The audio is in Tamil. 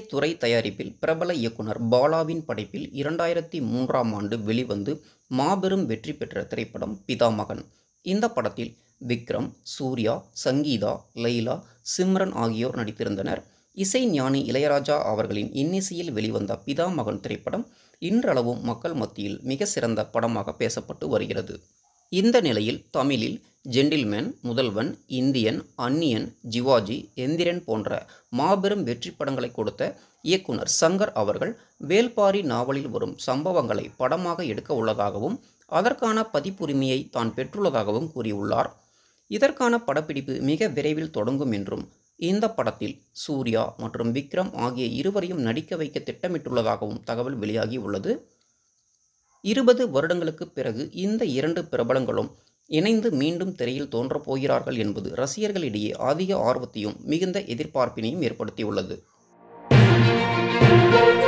துரை தயாரிப்பில் பிரபல இயக்குனர் பாலாவின் படைப்பில் இரண்டாயிரத்தி மூன்றாம் ஆண்டு வெளிவந்து மாபெரும் வெற்றி பெற்ற திரைப்படம் பிதாமகன் இந்த படத்தில் விக்ரம் சூர்யா சங்கீதா லைலா சிம்ரன் ஆகியோர் நடித்திருந்தனர் இசை ஞானி இளையராஜா அவர்களின் இன்னிசையில் வெளிவந்த பிதாமகன் திரைப்படம் இன்றளவும் மக்கள் மத்தியில் மிக சிறந்த படமாக பேசப்பட்டு வருகிறது இந்த நிலையில் தமிழில் ஜென்டில்மேன் முதல்வன் இந்தியன் அந்நியன் ஜிவாஜி எந்திரன் போன்ற மாபெரும் வெற்றி படங்களை கொடுத்த இயக்குனர் சங்கர் அவர்கள் வேல்பாரி நாவலில் வரும் சம்பவங்களை படமாக எடுக்க உள்ளதாகவும் அதற்கான பதிப்புரிமையை தான் பெற்றுள்ளதாகவும் கூறியுள்ளார் இதற்கான படப்பிடிப்பு மிக விரைவில் தொடங்கும் என்றும் இந்த படத்தில் சூர்யா மற்றும் விக்ரம் ஆகிய இருவரையும் நடிக்க வைக்க திட்டமிட்டுள்ளதாகவும் தகவல் வெளியாகி உள்ளது இருபது வருடங்களுக்கு பிறகு இந்த இரண்டு பிரபலங்களும் இணைந்து மீண்டும் திரையில் தோன்றப் போகிறார்கள் என்பது ரசிகர்களிடையே அதிக ஆர்வத்தையும் மிகுந்த எதிர்பார்ப்பினையும் ஏற்படுத்தியுள்ளது